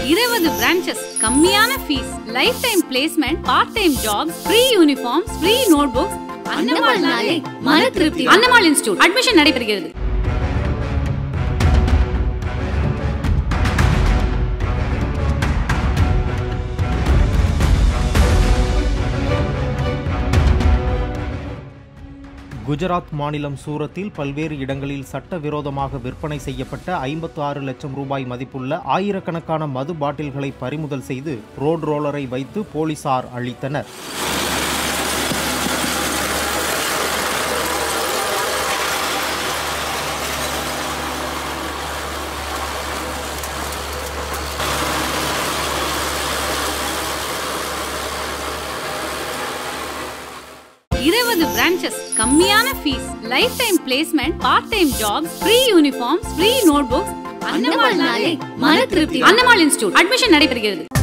இருபது பிரான்ச்சஸ் கம்மியான fees lifetime placement part time jobs free uniforms free notebooks அன்னமால்னாலே மன திருப்தி அன்னமால் இன்ஸ்டியூட் அட்மிஷன் நடைபெறுகிறது குஜராத் மாநிலம் சூரத்தில் பல்வேறு இடங்களில் சட்டவிரோதமாக விற்பனை செய்யப்பட்ட ஐம்பத்து ஆறு லட்சம் ரூபாய் மதிப்புள்ள ஆயிரக்கணக்கான மது பாட்டில்களை பறிமுதல் செய்து ரோட் ரோலரை வைத்து போலீசார் அழித்தனர் இருபது பிரான்ச்சஸ் கம்மியான fees lifetime placement part time jobs free uniforms free notebooks அன்னமால்னாலே மன திருப்தி அன்னமால் இன்ஸ்டியூட் அட்மிஷன் நடைபெறுகிறது